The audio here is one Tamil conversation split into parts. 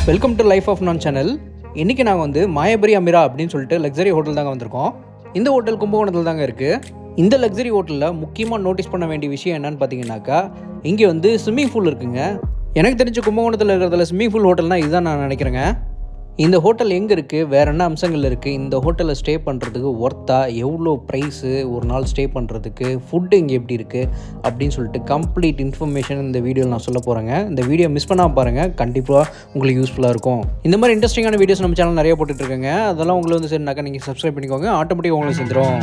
வெல்கம் டு லைஃப் ஆஃப் நான் சேனல் இன்றைக்கி நாங்கள் வந்து மாயபரி அமிரா அப்படின்னு சொல்லிட்டு லக்ஸரி ஹோட்டல் தாங்க வந்திருக்கோம் இந்த ஹோட்டல் கும்பகோணத்தில் தாங்க இருக்குது இந்த லக்ஸரி ஹோட்டலில் முக்கியமாக நோட்டீஸ் பண்ண வேண்டிய விஷயம் என்னன்னு பார்த்தீங்கன்னாக்கா இங்கே வந்து ஸ்விம்மிங் பூல் இருக்குங்க எனக்கு தெரிஞ்ச கும்பகோணத்தில் இருக்கிறதுல ஸ்விம்மிங் பூல் ஹோட்டல்னால் இதுதான் நான் நினைக்கிறேங்க இந்த ஹோட்டல் எங்கே இருக்குது வேறு என்ன அம்சங்கள் இருக்குது இந்த ஹோட்டலில் ஸ்டே பண்ணுறதுக்கு ஒர்த்தா எவ்வளோ ப்ரைஸு ஒரு நாள் ஸ்டே பண்ணுறதுக்கு ஃபுட்டு இங்கே எப்படி இருக்குது அப்படின்னு சொல்லிட்டு கம்ப்ளீட் இன்ஃபர்மேஷன் இந்த வீடியோவில் நான் சொல்ல போகிறேங்க இந்த வீடியோ மிஸ் பண்ணாமல் பாருங்கள் கண்டிப்பாக உங்களுக்கு யூஸ்ஃபுல்லாக இருக்கும் இந்த மாதிரி இன்ட்ரெஸ்டிங்கான வீடியோஸ் நம்ம சேனல் நிறைய போட்டுட்ருக்கேங்க அதெல்லாம் உங்களுக்கு வந்து சரினாக்கா நீங்கள் சப்ஸ்கிரைப் பண்ணிக்கோங்க ஆட்டோமேட்டிக்காக உங்களுக்கு செஞ்சிடும்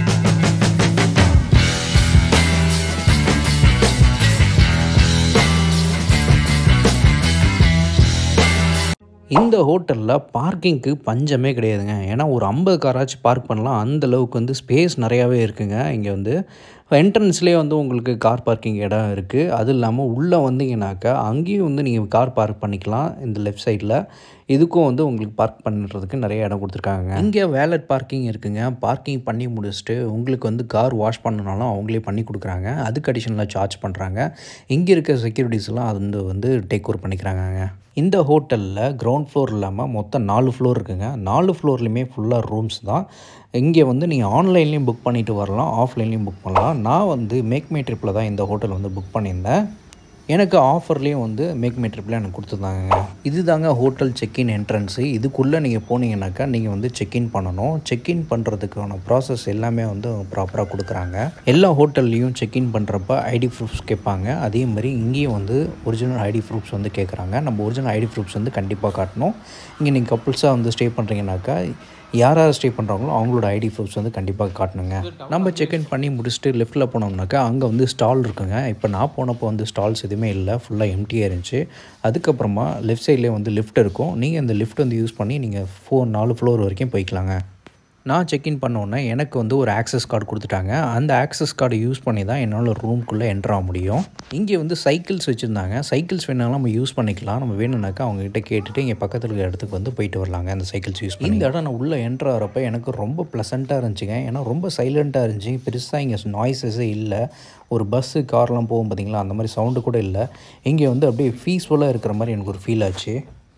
இந்த ஹோட்டலில் பார்க்கிங்க்கு பஞ்சமே கிடையாதுங்க ஏன்னா ஒரு ஐம்பது காராச்சும் பார்க் பண்ணலாம் அந்த அளவுக்கு வந்து ஸ்பேஸ் நிறையாவே இருக்குங்க இங்கே வந்து என்ட்ரன்ஸ்லேயே வந்து உங்களுக்கு கார் பார்க்கிங் இடம் இருக்குது அது இல்லாமல் உள்ளே வந்தீங்கன்னாக்கா அங்கேயும் வந்து நீங்கள் கார் பார்க் பண்ணிக்கலாம் இந்த லெஃப்ட் சைடில் இதுக்கும் வந்து உங்களுக்கு பார்க் பண்ணுறதுக்கு நிறைய இடம் கொடுத்துருக்காங்க இங்கே வேலட் பார்க்கிங் இருக்குங்க பார்க்கிங் பண்ணி முடிச்சுட்டு உங்களுக்கு வந்து கார் வாஷ் பண்ணனாலும் அவங்களே பண்ணி கொடுக்குறாங்க அதுக்கு அடிஷனலாக சார்ஜ் பண்ணுறாங்க இங்கே இருக்க செக்யூரிட்டிஸ்லாம் அது வந்து வந்து டேக் ஓவர் பண்ணிக்கிறாங்க இந்த ஹோட்டலில் கிரவுண்ட் ஃப்ளோர் இல்லாமல் மொத்தம் நாலு ஃப்ளோர் இருக்குங்க நாலு ஃப்ளோர்லேயுமே ஃபுல்லாக ரூம்ஸ் தான் இங்கே வந்து நீங்கள் ஆன்லைன்லேயும் புக் பண்ணிட்டு வரலாம் ஆஃப்லைன்லேயும் புக் பண்ணலாம் நான் வந்து மேக் மை ட்ரிப்பில் தான் இந்த ஹோட்டல் வந்து புக் பண்ணியிருந்தேன் எனக்கு ஆஃபர்லேயும் வந்து மேக் மை ட்ரிப்பில் எனக்கு கொடுத்துருந்தாங்க இது தாங்க ஹோட்டல் செக்இன் என்ட்ரன்ஸு இதுக்குள்ளே நீங்கள் போனீங்கன்னாக்கா நீங்கள் வந்து செக்இன் பண்ணணும் செக்இன் பண்ணுறதுக்கான ப்ராசஸ் எல்லாமே வந்து ப்ராப்பராக கொடுக்குறாங்க எல்லா ஹோட்டல்லையும் செக்இன் பண்ணுறப்ப ஐடி ப்ரூஃப்ஸ் கேட்பாங்க அதே மாதிரி இங்கேயும் வந்து ஒரிஜினல் ஐடி ப்ரூஃப்ஸ் வந்து கேட்குறாங்க நம்ம ஒரிஜினல் ஐடி ப்ரூஃப்ஸ் வந்து கண்டிப்பாக காட்டணும் இங்கே நீங்கள் கப்புள்ஸாக வந்து ஸ்டே பண்ணுறீங்கனாக்கா யார் யார் ஸ்டே பண்ணுறாங்களோ அவங்களோட ஐடி ப்ரூஃப்ஸ் வந்து கண்டிப்பாக காட்டணுங்க நம்ம செக்இன் பண்ணி முடிச்சுட்டு லெஃப்ட்டில் போனோம்னாக்கா அங்கே வந்து ஸ்டால் இருக்குங்க இப்போ நான் போனப்போ வந்து ஸ்டால்ஸ் எதுவுமே இல்லை ஃபுல்லாக எம்டியாக இருந்துச்சு அதுக்கப்புறமா லெஃப்ட் சைட்லேயே வந்து லிஃப்ட் இருக்கும் நீங்கள் இந்த லிஃப்ட் வந்து யூஸ் பண்ணி நீங்கள் ஃபோர் நாலு ஃப்ளோர் வரைக்கும் போய்க்கலாங்க நான் செக்இன் பண்ணோன்னே எனக்கு வந்து ஒரு ஆக்சஸ் கார்டு கொடுத்துட்டாங்க அந்த ஆக்சஸ் கார்டு யூஸ் பண்ணி தான் என்னால் ரூம்குள்ளே என்ட்ரு ஆக முடியும் இங்கே வந்து சைக்கிள்ஸ் வச்சுருந்தாங்க சைக்கிள்ஸ் வேணாலும் நம்ம யூஸ் பண்ணிக்கலாம் நம்ம வேணும்னாக்கா அவங்ககிட்ட கேட்டுட்டு இங்கே பக்கத்தில் இருக்கிற இடத்துக்கு வந்து போயிட்டு வரலாங்க அந்த சைக்கிள்ஸ் யூஸ் பண்ணி இந்த இடம் நான் உள்ளே என்ட்ரு ஆகிறப்ப எனக்கு ரொம்ப ப்ளசண்ட்டாக இருந்துச்சுங்க ஏன்னா ரொம்ப சைலண்ட்டாக இருந்துச்சு பெருசாக இங்கே நாய்ஸஸே இல்லை ஒரு பஸ்ஸு கார்லாம் போகும் பார்த்தீங்களா அந்த மாதிரி சவுண்டு கூட இல்லை இங்கே வந்து அப்படியே பீஸ்ஃபுல்லாக இருக்கிற மாதிரி எனக்கு ஒரு ஃபீல் ஆச்சு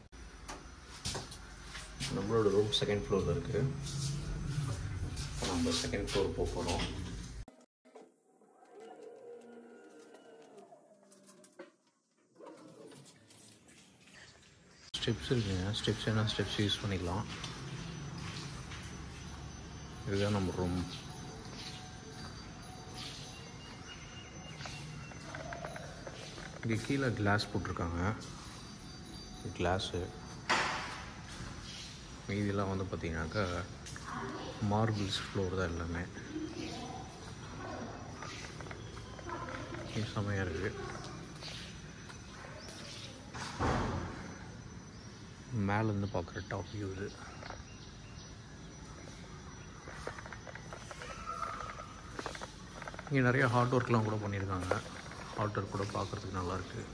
நம்மளோட ரூம் செகண்ட் ஃப்ளோரில் இருக்குது நம்ம செகண்ட் ஃப்ளோர் போக போகிறோம் ஸ்டெப்ஸ் இருக்குங்க ஸ்டெப்ஸ் என்ன ஸ்டெப்ஸ் யூஸ் பண்ணிக்கலாம் இதுதான் நம்ம ரூம் இங்கே கீழே கிளாஸ் போட்டிருக்காங்க கிளாஸு மீதியெல்லாம் வந்து பார்த்தீங்கன்னாக்கா மார்பிள்ஸ் ஃப்ளோர் தான் எல்லாமே செமையாக இருக்குது மேலேருந்து பார்க்குற டாப் வியூ இது இங்கே நிறைய ஹார்ட் ஒர்க்லாம் கூட பண்ணியிருக்காங்க ஹார்ட் ஒர்க் கூட பார்க்குறதுக்கு நல்லாயிருக்கு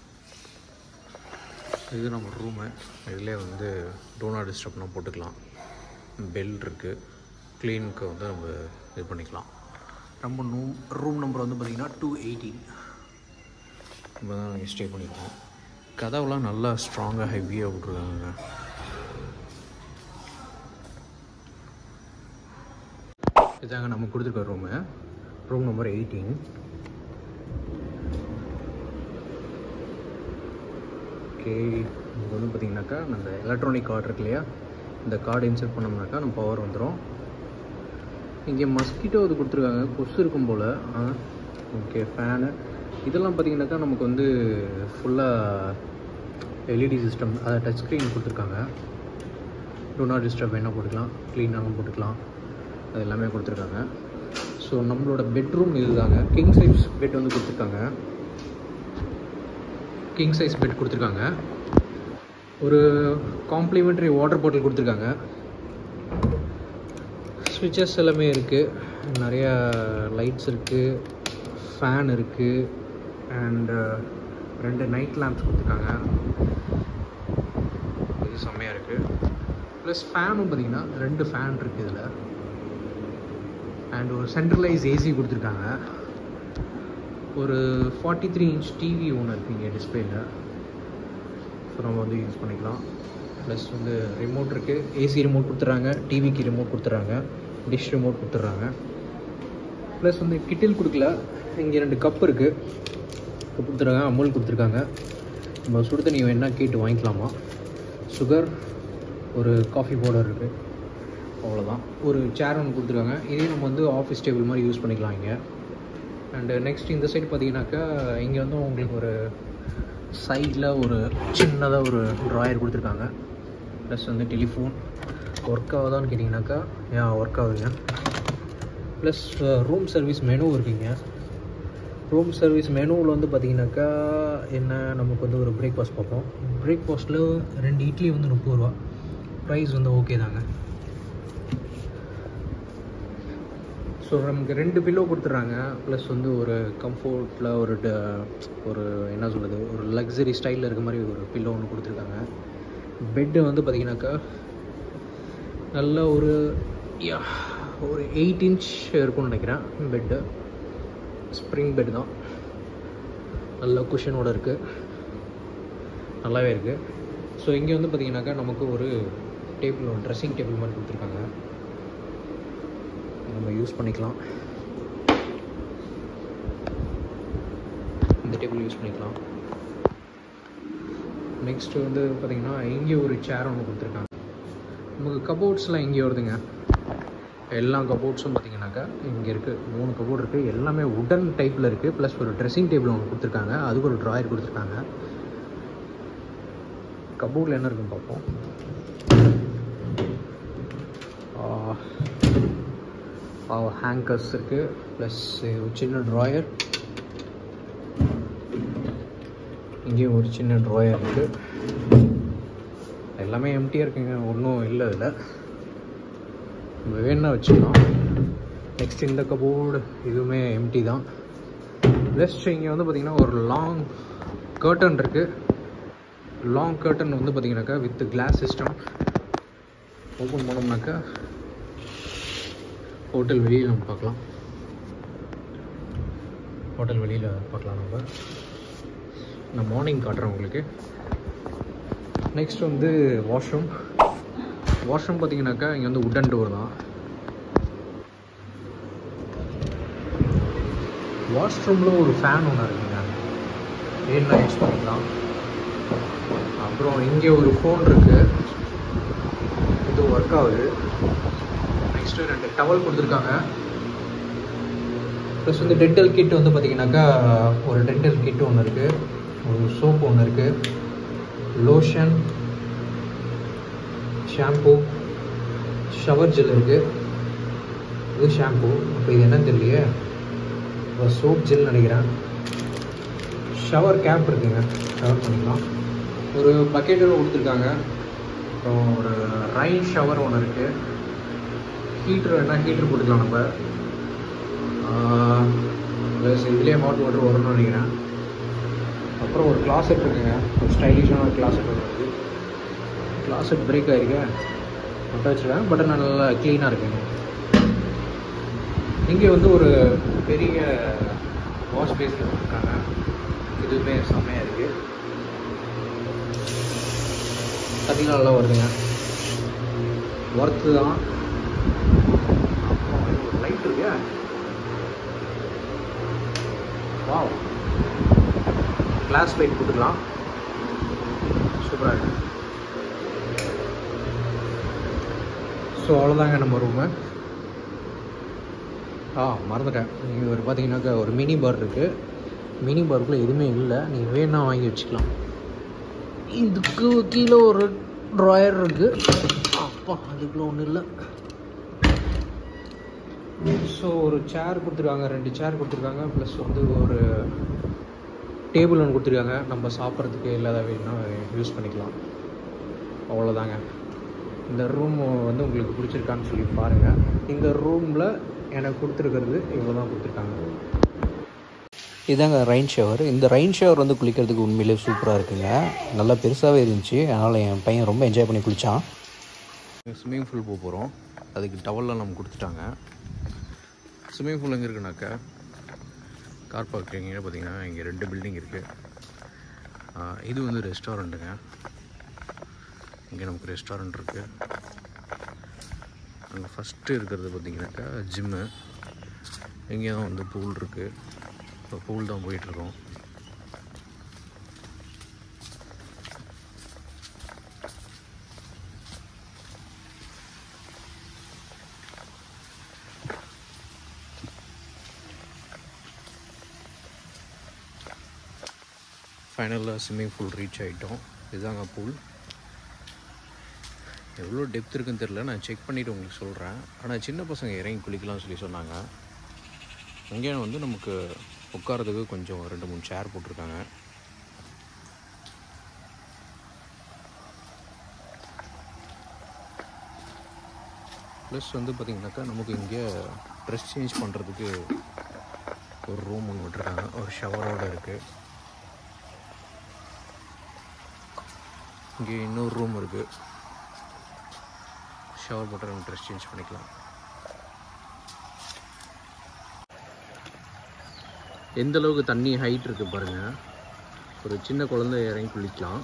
இது நம்ம ரூமு இதிலே வந்து டோனா டிஸ்டர்ப்லாம் போட்டுக்கலாம் பெல் இருக்குது க்ளீனுக்கு வந்து நம்ம இது பண்ணிக்கலாம் நம்ம ரூம் ரூம் நம்பர் வந்து பார்த்திங்கன்னா டூ எயிட்டீன் நம்ம தான் நாங்கள் ஸ்டே பண்ணியிருக்கோம் கதவுலாம் நல்லா ஸ்ட்ராங்காக ஹெவியாக விட்ருக்காங்க இதாங்க நம்ம கொடுத்துருக்க room room number eighteen okay இங்கே வந்து பார்த்திங்கனாக்கா அந்த எலக்ட்ரானிக் கார்டு இருக்கு இல்லையா இந்த கார்டு இன்சர்ட் பண்ணோம்னாக்கா நம்ம பவர் வந்துடும் இங்கே மஸ்கிட்டோ இது கொடுத்துருக்காங்க கொசு இருக்கும் போல் ஓகே ஃபேனு இதெல்லாம் பார்த்திங்கனாக்கா நமக்கு வந்து ஃபுல்லாக எல்இடி சிஸ்டம் அதை டச் ஸ்க்ரீன் கொடுத்துருக்காங்க டூ நாட் டிஸ்டர்ப் என்ன போட்டுக்கலாம் க்ளீனாகவும் போட்டுக்கலாம் அது எல்லாமே கொடுத்துருக்காங்க ஸோ நம்மளோட பெட்ரூம் இதுதாங்க கிங் சைஸ் பெட் வந்து கொடுத்துருக்காங்க கிங் சைஸ் பெட் கொடுத்துருக்காங்க ஒரு காம்ப்ளிமெண்ட்ரி வாட்டர் பாட்டில் கொடுத்துருக்காங்க ஸ்விட்சஸ் எல்லாமே இருக்குது நிறையா லைட்ஸ் இருக்குது ஃபேன் இருக்குது அண்டு ரெண்டு நைட் லேம்ப்ஸ் கொடுத்துருக்காங்க இது செம்மையாக இருக்குது ப்ளஸ் ஃபேனும் பார்த்தீங்கன்னா ரெண்டு ஃபேன் இருக்குது இதில் அண்ட் ஒரு சென்ட்ரலைஸ் ஏசி கொடுத்துருக்காங்க ஒரு ஃபார்ட்டி த்ரீ இன்ச் டிவி ஒன்று இருக்குங்க டிஸ்பிளேல ஸோ நம்ம வந்து யூஸ் பண்ணிக்கலாம் ப்ளஸ் வந்து ரிமோட் இருக்குது ஏசி ரிமோட் கொடுத்துட்றாங்க டிவிக்கு ரிமோட் கொடுத்துட்றாங்க டிஷ் ரிமோட் கொடுத்துட்றாங்க ப்ளஸ் வந்து கிட்டில் கொடுக்கல இங்கே ரெண்டு கப் இருக்குது கப் கொடுத்துருக்காங்க அமுல் கொடுத்துருக்காங்க நம்ம சுடு தண்ணி வேணா கேட்டு வாங்கிக்கலாமா சுகர் ஒரு காஃபி பவுடர் இருக்குது அவ்வளோதான் ஒரு சேர் ஒன்று கொடுத்துருக்காங்க இதே நம்ம வந்து ஆஃபீஸ் டேபிள் மாதிரி யூஸ் பண்ணிக்கலாம் இங்கே அண்டு நெக்ஸ்ட் இந்த சைடு பார்த்தீங்கன்னாக்கா இங்கே வந்து உங்களுக்கு ஒரு சைடில் ஒரு சின்னதாக ஒரு ட்ராயர் கொடுத்துருக்காங்க ப்ளஸ் வந்து டெலிஃபோன் ஒர்க் ஆகுதான்னு கேட்டிங்கனாக்கா ஏன் ஒர்க் ஆகுதுங்க ப்ளஸ் ரூம் சர்வீஸ் மெனு இருக்குங்க ரூம் சர்வீஸ் மெனுவில் வந்து பார்த்தீங்கன்னாக்கா என்ன நமக்கு வந்து ஒரு பிரேக்ஃபாஸ்ட் பார்ப்போம் பிரேக்ஃபாஸ்ட்டில் ரெண்டு இட்லி வந்து முப்பது ரூபா ப்ரைஸ் வந்து ஓகே தாங்க ஸோ நமக்கு ரெண்டு பில்லோ கொடுத்துட்றாங்க ப்ளஸ் வந்து ஒரு கம்ஃபர்ட்டில் ஒரு ட- ஒரு என்ன சொல்கிறது ஒரு லக்ஸரி ஸ்டைலில் இருக்க மாதிரி ஒரு பில்லோ ஒன்று கொடுத்துருக்காங்க பெட்டு வந்து பார்த்தீங்கன்னாக்கா நல்ல ஒரு யா, ஒரு எயிட் இன்ச் இருக்கும்னு நினைக்கிறேன் பெட்டு ஸ்ப்ரிங் பெட் தான் நல்ல குஷனோட இருக்குது நல்லாவே இருக்குது ஸோ இங்கே வந்து பார்த்தீங்கன்னாக்கா நமக்கு ஒரு டேபிள் ஒன்று ட்ரெஸ்ஸிங் டேபிள் மாதிரி கொடுத்துருக்காங்க நம்ம யூஸ் பண்ணிக்கலாம் இந்த டேபிள் யூஸ் பண்ணிக்கலாம் நெக்ஸ்ட் வந்து பார்த்தீங்கன்னா இங்கே ஒரு சேர் ஒன்று கொடுத்துருக்காங்க நமக்கு கபோர்ட்ஸ்லாம் இங்கே வருதுங்க எல்லா கபோர்ட்ஸும் பார்த்தீங்கன்னாக்கா இங்கே இருக்குது மூணு கபோர்ட் இருக்குது எல்லாமே உடன் டைப்பில் இருக்குது ப்ளஸ் ஒரு ட்ரெஸ்ஸிங் டேபிள் ஒன்று கொடுத்துருக்காங்க அதுக்கு ஒரு ட்ராயர் கொடுத்துருக்காங்க கபோர்டில் என்ன இருக்குன்னு பார்ப்போம் ஹேங்கர்ஸ் இருக்குது ப்ளஸ் ஒரு சின்ன ட்ராயர் இங்கேயும் ஒரு சின்ன ட்ராயர் இருக்குது எல்லாமே எம்டியாக இருக்குங்க ஒன்றும் இல்லை இதில் நம்ம வேணா வச்சுக்கலாம் நெக்ஸ்ட் இந்த கபோர்டு இதுவுமே எம்டி தான் ப்ளஸ் இங்கே வந்து பார்த்திங்கன்னா ஒரு லாங் கர்டன் இருக்குது லாங் கர்டன் வந்து பார்த்திங்கனாக்கா வித் கிளாஸ் சிஸ்டம் ஓப்பன் பண்ணோம்னாக்கா ஹோட்டல் வெளியில் நம்ம பார்க்கலாம் ஹோட்டல் வெளியில் பார்க்கலாம் நம்ம நான் மார்னிங் காட்டுறேன் உங்களுக்கு நெக்ஸ்ட் வந்து வாஷ்ரூம் வாஷ்ரூம் பார்த்தீங்கன்னாக்கா இங்கே வந்து உட்டன் டோர் தான் வாஷ்ரூமில் ஒரு ஃபேன் ஒன்று இருக்குங்க ஏன்னா யூஸ் பண்ணிக்கலாம் அப்புறம் இங்கே ஒரு ஃபோன் இருக்குது இது ஒர்க் ஆகுது நெக்ஸ்ட்டு ரெண்டு டவல் கொடுத்துருக்காங்க ப்ளஸ் வந்து டென்டல் கிட் வந்து பார்த்தீங்கன்னாக்கா ஒரு டென்டல் கிட் ஒன்று இருக்குது ஒரு சோப் ஒன்று இருக்குது லோஷன் ஷாம்பு ஷவர் ஜெல் இருக்குது இது ஷாம்பு அப்போ இது என்னன்னு தெரியலையே இப்போ சோப் ஜெல் நினைக்கிறேன் ஷவர் கேப் இருக்குங்க ஷவர் பண்ணிக்கலாம் ஒரு பக்கெட் ஒன்று கொடுத்துருக்காங்க அப்புறம் ஒரு ரைன் ஷவர் ஒன்று இருக்குது ஹீட்ரு வேணால் ஹீட்ரு போட்டுக்கலாம் நம்ம ப்ளஸ் இதுலேயே ஹாட் வாட்டர் வரும்னு நினைக்கிறேன் அப்புறம் ஒரு கிளாசெட் இருக்குங்க ஒரு ஸ்டைலிஷான கிளாசெட் ஒன்று இருக்குது கிளாசெட் பிரேக் ஆகிருக்கு மட்டும் வச்சுருக்கேன் பட் நல்லா க்ளீனாக இருக்குங்க இங்கே வந்து ஒரு பெரிய வாஷ் பேஸில் கொடுத்துருக்காங்க இதுவுமே செம்மையாக இருக்குது பார்த்தீங்கன்னா நல்லா வருதுங்க ஒர்த்து தான் அப்புறம் இது ஒரு லைட் இருக்கு வாவ் கிளாஸ் லைட் கொடுத்துக்கலாம் சூப்பராக இருக்கு ஸோ அவ்வளோதாங்க நம்ம ரூமு ஆ மறந்துட்டேன் நீங்கள் ஒரு பார்த்தீங்கன்னாக்கா ஒரு மினி பார் இருக்குது மினி பாருக்குள்ளே எதுவுமே இல்லை நீங்கள் வேணா வாங்கி வச்சுக்கலாம் இதுக்கு கீழே ஒரு ட்ராயர் இருக்குது அப்பா அதுக்குள்ளே ஒன்றும் இல்லை ஸோ ஒரு சேர் கொடுத்துருக்காங்க ரெண்டு சேர் கொடுத்துருக்காங்க ப்ளஸ் வந்து ஒரு டேபிள் ஒன்று கொடுத்துருக்காங்க நம்ம சாப்பிட்றதுக்கு இல்லாத வேணும்னா யூஸ் பண்ணிக்கலாம் அவ்வளோதாங்க இந்த ரூம் வந்து உங்களுக்கு பிடிச்சிருக்கான்னு சொல்லி பாருங்கள் இந்த ரூமில் எனக்கு கொடுத்துருக்கிறது இவ்வளோ தான் கொடுத்துருக்காங்க இதாங்க ரெயின் ஷவர் இந்த ரெயின் ஷவர் வந்து குளிக்கிறதுக்கு உண்மையிலே சூப்பராக இருக்குங்க நல்லா பெருசாகவே இருந்துச்சு அதனால் என் பையன் ரொம்ப என்ஜாய் பண்ணி குளித்தான் ஸ்விம்மிங் பூல் போக போகிறோம் அதுக்கு டவல்லாம் நம்ம கொடுத்துட்டாங்க ஸ்விம்மிங் பூல் எங்கே இருக்குனாக்கா கார் பார்க்கிங்க பார்த்தீங்கன்னா இங்கே ரெண்டு பில்டிங் இருக்குது இது வந்து ரெஸ்டாரண்ட்டுங்க இங்கே நமக்கு ரெஸ்டாரண்ட் இருக்குது அங்கே ஃபஸ்ட்டு இருக்கிறது பார்த்திங்கனாக்கா ஜிம்மு இங்கே தான் வந்து பூல் இருக்குது இப்போ பூல் தான் போயிட்டுருக்கோம் ஃபைனலாக ஸ்விம்மிங் பூல் ரீச் ஆகிட்டோம் இதுதாங்க பூல் எவ்வளோ டெப்த் இருக்குன்னு தெரில நான் செக் பண்ணிவிட்டு உங்களுக்கு சொல்கிறேன் ஆனால் சின்ன பசங்க இறங்கி குளிக்கலாம்னு சொல்லி சொன்னாங்க அங்கேயே வந்து நமக்கு உட்காரதுக்கு கொஞ்சம் ரெண்டு மூணு சேர் போட்டிருக்காங்க ப்ளஸ் வந்து பார்த்திங்கனாக்கா நமக்கு இங்கே ட்ரெஸ் சேஞ்ச் பண்ணுறதுக்கு ஒரு ரூம் ஒன்று விட்டுருக்காங்க ஒரு ஷவரோடு இருக்குது இங்கே இன்னொரு ரூம் இருக்குது ஷவர் போட்டு நம்ம ட்ரெஸ் சேஞ்ச் பண்ணிக்கலாம் எந்த அளவுக்கு தண்ணி ஹைட் இருக்குது பாருங்கள் ஒரு சின்ன குழந்தை இறங்கி குளிக்கலாம்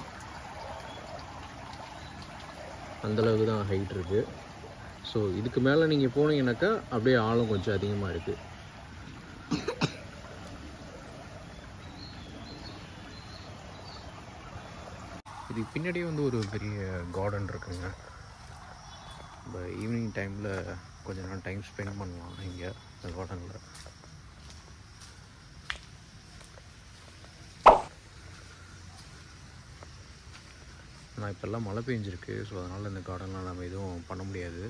அந்த அளவுக்கு தான் ஹைட் இருக்குது ஸோ இதுக்கு மேலே நீங்கள் போனீங்கன்னாக்கா அப்படியே ஆழம் கொஞ்சம் அதிகமாக இருக்குது இதுக்கு பின்னாடியே வந்து ஒரு பெரிய கார்டன் இருக்குங்க இப்போ ஈவினிங் டைமில் கொஞ்ச நேரம் டைம் ஸ்பெண்ட் பண்ணலாம் இங்கே இந்த கார்டனில் ஆனால் இப்போல்லாம் மழை பெஞ்சிருக்கு ஸோ அதனால் இந்த கார்டன்லாம் நம்ம எதுவும் பண்ண முடியாது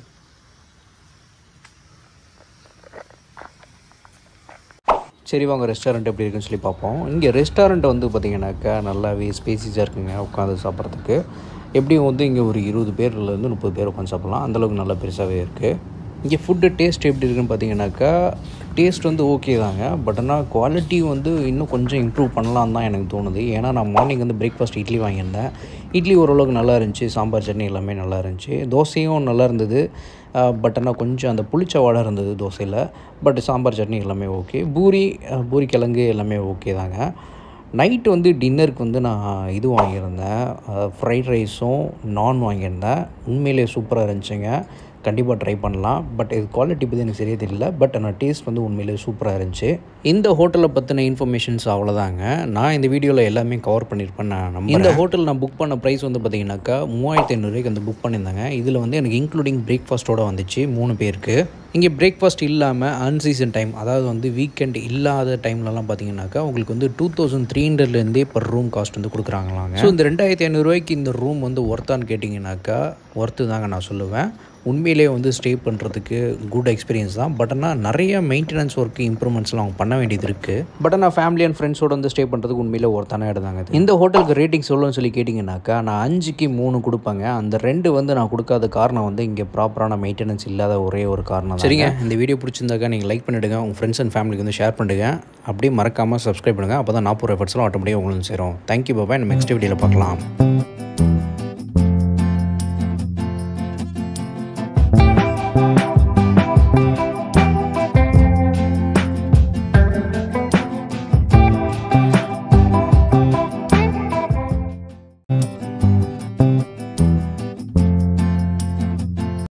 சரி வாங்க ரெஸ்டாரண்ட் எப்படி இருக்குன்னு சொல்லி பார்ப்போம் இங்கே ரெஸ்டாரண்ட் வந்து பார்த்திங்கனாக்கா நல்லாவே ஸ்பேசிஸாக இருக்குங்க உட்காந்து சாப்பிட்றதுக்கு எப்படியும் வந்து இங்கே ஒரு இருபது பேர்லேருந்து முப்பது பேர் உட்காந்து சாப்பிட்லாம் அந்தளவுக்கு நல்லா பெருசாகவே இருக்குது இங்கே ஃபுட்டு டேஸ்ட் எப்படி இருக்குன்னு பார்த்தீங்கன்னாக்கா டேஸ்ட் வந்து ஓகே தாங்க பட் ஆனால் குவாலிட்டி வந்து இன்னும் கொஞ்சம் இம்ப்ரூவ் பண்ணலாம் தான் எனக்கு தோணுது ஏன்னா நான் மார்னிங் வந்து பிரேக்ஃபாஸ்ட் இட்லி வாங்கியிருந்தேன் இட்லி ஓரளவுக்கு நல்லா இருந்துச்சு சாம்பார் சட்னி எல்லாமே நல்லா இருந்துச்சு தோசையும் நல்லா இருந்தது பட் ஆனால் கொஞ்சம் அந்த புளிச்ச வாடை இருந்தது தோசையில் பட் சாம்பார் சட்னி எல்லாமே ஓகே பூரி அஹ், பூரி கிழங்கு எல்லாமே ஓகே தாங்க நைட்டு வந்து டின்னருக்கு வந்து நான் இது வாங்கியிருந்தேன் ஃப்ரைட் ரைஸும் நான் வாங்கியிருந்தேன் உண்மையிலே சூப்பராக இருந்துச்சுங்க கண்டிப்பாக ட்ரை பண்ணலாம் பட் இது குவாலிட்டி பற்றி எனக்கு சரியாக தெரியல பட் ஆனால் டேஸ்ட் வந்து உண்மையிலே சூப்பராக இருந்துச்சு இந்த ஹோட்டலை பற்றின இன்ஃபர்மேஷன்ஸ் அவ்வளோதாங்க நான் இந்த வீடியோவில் எல்லாமே கவர் பண்ணியிருப்பேன் நான் நம்புறேன். இந்த ஹோட்டல் நான் புக் பண்ண ப்ரைஸ் வந்து பார்த்தீங்கன்னாக்கா மூவாயிரத்தி ஐநூறுரூவாய்க்கு வந்து புக் பண்ணியிருந்தாங்க இதில் வந்து எனக்கு இன்க்ளூடிங் பிரேக்ஃபாஸ்ட்டோட வந்துச்சு மூணு பேருக்கு இங்கே பிரேக்ஃபாஸ்ட் இல்லாமல் அன்சீசன் டைம் அதாவது வந்து வீக்கெண்ட் இல்லாத டைம்லலாம் பார்த்தீங்கன்னாக்கா உங்களுக்கு வந்து டூ தௌசண்ட் த்ரீ ஹண்ட்ரட்லேருந்தே பர் ரூம் காஸ்ட் வந்து கொடுக்குறாங்களாங்க ஸோ இந்த ரெண்டாயிரத்தி ஐநூறுரூவாய்க்கு இந்த ரூம் வந்து ஒர்த்தான்னு கேட்டிங்கனாக்கா ஒர்த்து தாங்க நான் சொல்லுவேன் உண்மையிலே வந்து ஸ்டே பண்ணுறதுக்கு குட் எக்ஸ்பீரியன்ஸ் தான் பட் ஆனால் நிறைய மெயின்டெனன்ஸ் ஒர்க்கு இம்ப்ரூவ்மெண்ட்ஸ்லாம் அவங்க பண்ண வேண்டியது இருக்குது பட் ஆனால் ஃபேமிலி அண்ட் ஃப்ரெண்ட்ஸோட வந்து ஸ்டே பண்ணுறதுக்கு உண்மையிலே ஒருத்தான இடம் தாங்க இது. இந்த ஹோட்டலுக்கு ரேட்டிங் சொல்லணும்னு சொல்லி கேட்டிங்கனாக்கா நான் அஞ்சுக்கு மூணு கொடுப்பேங்க அந்த ரெண்டு வந்து நான் கொடுக்காத காரணம் வந்து இங்கே ப்ராப்பரான மெயின்டெனன்ஸ் இல்லாத ஒரே ஒரு காரணம் தான். சரிங்க இந்த வீடியோ பிடிச்சிருந்தாக்கா நீங்கள் லைக் பண்ணிவிடுங்க உங்கள் ஃப்ரெண்ட்ஸ் அண்ட் ஃபேமிலிக்கு வந்து ஷேர் பண்ணுங்க அப்படியே மறக்காமல் சப்ஸ்கிரைப் பண்ணுங்கள் அப்போ தான் நாற்பது எஃபர்ட்ஸ்லாம் ஆட்டோமேட்டிக்காக உங்களுக்கு சேரும் தேங்க்யூ பாபாய் நம்ம நெக்ஸ்ட் வீடியோவில் பார்க்கலாம்